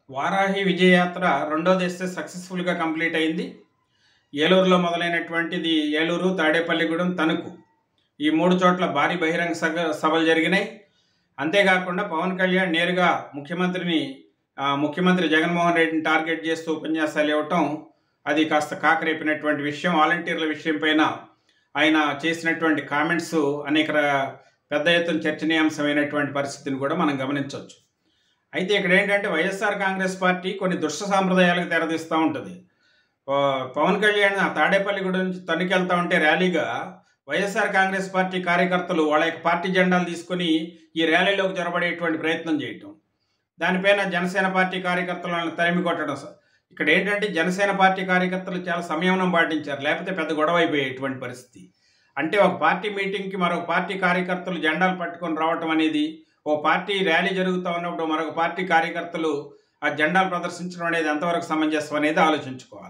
వారాహి విజయయాత్ర రెండో దశ సక్సెస్ఫుల్గా కంప్లీట్ అయింది ఏలూరులో మొదలైనటువంటిది ఏలూరు తాడేపల్లిగూడెం తణుకు ఈ మూడు చోట్ల భారీ బహిరంగ సభ సభలు జరిగినాయి అంతేకాకుండా పవన్ కళ్యాణ్ నేరుగా ముఖ్యమంత్రిని ఆ, ముఖ్యమంత్రి జగన్మోహన్ రెడ్డిని టార్గెట్ చేస్తూ ఉపన్యాసాలు ఇవ్వటం అది కాస్త కాకరేపినటువంటి విషయం వాలంటీర్ల విషయం పైన ఆయన చేసినటువంటి కామెంట్స్ అనేక ర- పెద్ద ఎత్తున చర్చనీయాంశమైనటువంటి పరిస్థితిని కూడా మనం గమనించవచ్చు అయితే ఇక్కడ ఏంటంటే వైఎస్ఆర్ కాంగ్రెస్ పార్టీ కొన్ని దుష్ట సాంప్రదాయాలకు తెరదీస్తూ ఉంటుంది ఆ, పవన్ కళ్యాణ్ ఆ తాడేపల్లి గుడి నుంచి తణుకెళ్తా ఉంటే ర్యాలీగా వైఎస్ఆర్ కాంగ్రెస్ పార్టీ కార్యకర్తలు వాళ్ళ యొక్క పార్టీ జెండాలు తీసుకొని ఈ ర్యాలీలోకి జొరబడేటువంటి ప్రయత్నం చేయటం దానిపైన జనసేన పార్టీ కార్యకర్తలు వాళ్ళని తరిమి కొట్టడం స- ఇక్కడ ఏంటంటే జనసేన పార్టీ కార్యకర్తలు చాలా సంయమనం పాటించారు లేకపోతే పెద్ద గొడవ అయిపోయేటువంటి పరిస్థితి అంటే ఒక పార్టీ మీటింగ్కి మరొక పార్టీ కార్యకర్తలు జెండాలు పట్టుకొని రావటం అనేది ఓ పార్టీ ర్యాలీ జరుగుతూ ఉన్నప్పుడు మరొక పార్టీ కార్యకర్తలు ఆ జెండాలు ప్రదర్శించడం అనేది ఎంతవరకు సమంజసం అనేది ఆలోచించుకోవాలి